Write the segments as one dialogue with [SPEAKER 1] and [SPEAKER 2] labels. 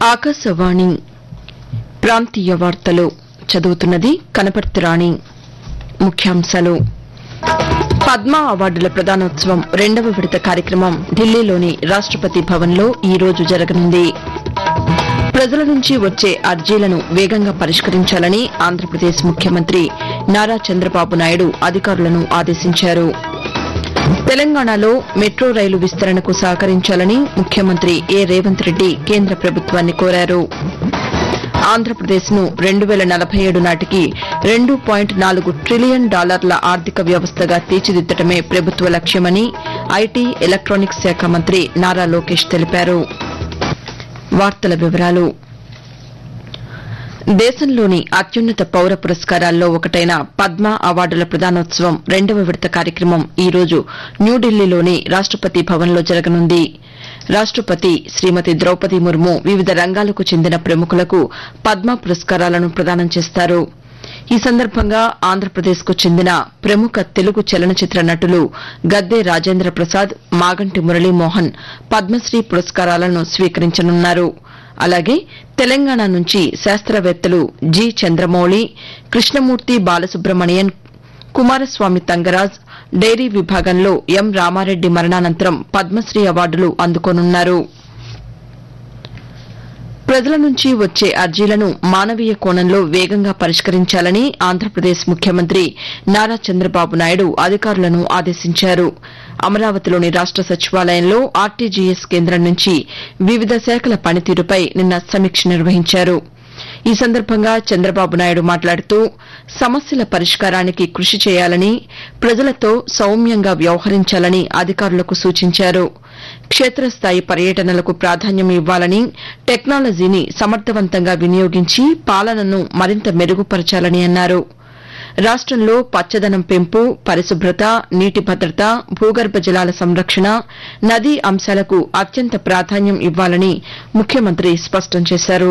[SPEAKER 1] ఆకాశవాణి ప్రాంతీయ వార్తలు చదువుతున్నది కనపర్తి రాణి ముఖ్యాంశాలు పద్మ అవార్డుల ప్రదానోత్సవం రెండవ విడత కార్యక్రమం ఢిల్లీలోని రాష్టపతి భవన్లో ఈ రోజు జరగనుంది ప్రజల నుంచి వచ్చే అర్జీలను వేగంగా పరిష్కరించాలని ఆంధ్రప్రదేశ్ ముఖ్యమంత్రి నారా చంద్రబాబు నాయుడు అధికారులను ఆదేశించారు తెలంగాణలో మెట్రో రైలు విస్తరణకు సహకరించాలని ముఖ్యమంత్రి ఏ రేవంత్ రెడ్డి కేంద్ర ప్రభుత్వాన్ని కోరారు ఆంధ్రప్రదేశ్ను రెండు వేల నలభై ఏడు నాటికి రెండు పాయింట్ నాలుగు ట్రిలియన్ డాలర్ల ఆర్థిక వ్యవస్థగా తీర్చిదిద్దటమే ప్రభుత్వ లక్ష్యమని ఐటీ ఎలక్టానిక్స్ శాఖ మంత్రి నారా లోకేష్ తెలిపారు వార్తల వివరాలు దేశంలోని అత్యున్నత పౌర పురస్కారాల్లో ఒకటైన పద్మ అవార్డుల ప్రదానోత్సవం రెండవ విడత కార్యక్రమం ఈ రోజు న్యూఢిల్లీలోని రాష్టపతి భవన్లో జరగనుంది రాష్టపతి శ్రీమతి ద్రౌపది ముర్ము వివిధ రంగాలకు చెందిన ప్రముఖులకు పద్మ పురస్కారాలను ప్రదానం చేస్తారు ఈ సందర్భంగా ఆంధ్రప్రదేశ్కు చెందిన ప్రముఖ తెలుగు చలనచిత్ర నటులు గద్దె రాజేంద్ర ప్రసాద్ మాగంటి మురళీమోహన్ పద్మశ్రీ పురస్కారాలను స్వీకరించనున్నారు అలాగే తెలంగాణ నుంచి శాస్త్రవేత్తలు జి చంద్రమౌళి కృష్ణమూర్తి బాలసుబ్రమణియన్ కుమారస్వామి తంగరాజ్ డైరీ విభాగంలో ఎం రామారెడ్డి మరణానంతరం పద్మశ్రీ అవార్డులు అందుకోనున్నారు ప్రజల నుంచి వచ్చే అర్జీలను మానవీయ కోణంలో వేగంగా పరిష్కరించాలని ఆంధ్రప్రదేశ్ ముఖ్యమంత్రి నారా చంద్రబాబు నాయుడు అధికారులను ఆదేశించారు అమరావతిలోని రాష్ట సచివాలయంలో ఆర్టీజీఎస్ కేంద్రం నుంచి వివిధ శాఖల పనితీరుపై నిన్న సమీక్ష నిర్వహించారు ఈ సందర్భంగా చంద్రబాబు నాయుడు మాట్లాడుతూ సమస్యల పరిష్కారానికి కృషి చేయాలని ప్రజలతో సౌమ్యంగా వ్యవహరించాలని అధికారులకు సూచించారు క్షేత్రస్థాయి పర్యటనలకు ప్రాధాన్యం ఇవ్వాలని టెక్నాలజీని సమర్థవంతంగా వినియోగించి పాలనను మరింత మెరుగుపరచాలని అన్నారు రాష్టంలో పచ్చదనం పెంపు పరిశుభ్రత నీటి భద్రత భూగర్భ జలాల సంరక్షణ నదీ అంశాలకు అత్యంత ప్రాధాన్యం ఇవ్వాలని ముఖ్యమంత్రి స్పష్టం చేశారు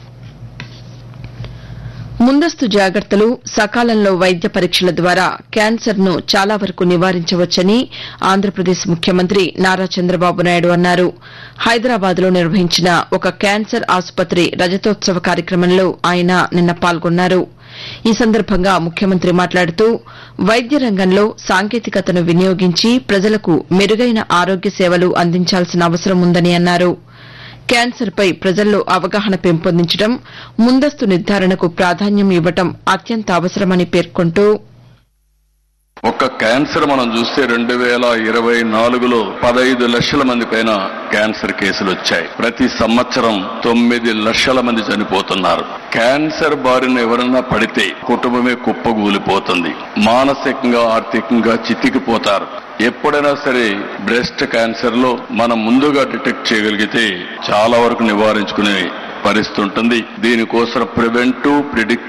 [SPEAKER 1] ముందస్తు జాగ్రత్తలు సకాలంలో వైద్య పరీక్షల ద్వారా క్యాన్సర్ను చాలా వరకు నివారించవచ్చని ఆంధ్రప్రదేశ్ ముఖ్యమంత్రి నారా చంద్రబాబు నాయుడు అన్నారు హైదరాబాద్లో నిర్వహించిన ఒక క్యాన్సర్ ఆసుపత్రి రజతోత్సవ కార్యక్రమంలో ఆయన నిన్న పాల్గొన్నారు ఈ సందర్భంగా ముఖ్యమంత్రి మాట్లాడుతూ వైద్య రంగంలో సాంకేతికతను వినియోగించి ప్రజలకు మెరుగైన ఆరోగ్య సేవలు అందించాల్సిన అవసరం ఉందని అన్నారు క్యాన్సర్పై ప్రజల్లో అవగాహన పెంపొందించడం ముందస్తు నిర్ధారణకు ప్రాధాన్యం ఇవ్వడం అత్యంత అవసరమని పేర్కొంటూ
[SPEAKER 2] ఒక్క క్యాన్సర్ మనం చూస్తే రెండు వేల ఇరవై నాలుగులో పదహైదు లక్షల మంది పైన క్యాన్సర్ కేసులు వచ్చాయి ప్రతి సంవత్సరం తొమ్మిది లక్షల మంది చనిపోతున్నారు క్యాన్సర్ బారిన ఎవరన్నా పడితే కుటుంబమే కుప్పగూలిపోతుంది మానసికంగా ఆర్థికంగా చితికిపోతారు ఎప్పుడైనా సరే బ్రెస్ట్ క్యాన్సర్ లో మనం ముందుగా డిటెక్ట్ చేయగలిగితే చాలా వరకు నివారించుకునే పరిస్థితి ఉంటుంది దీనికోసం ప్రివెంటివ్ ప్రిడిక్ట్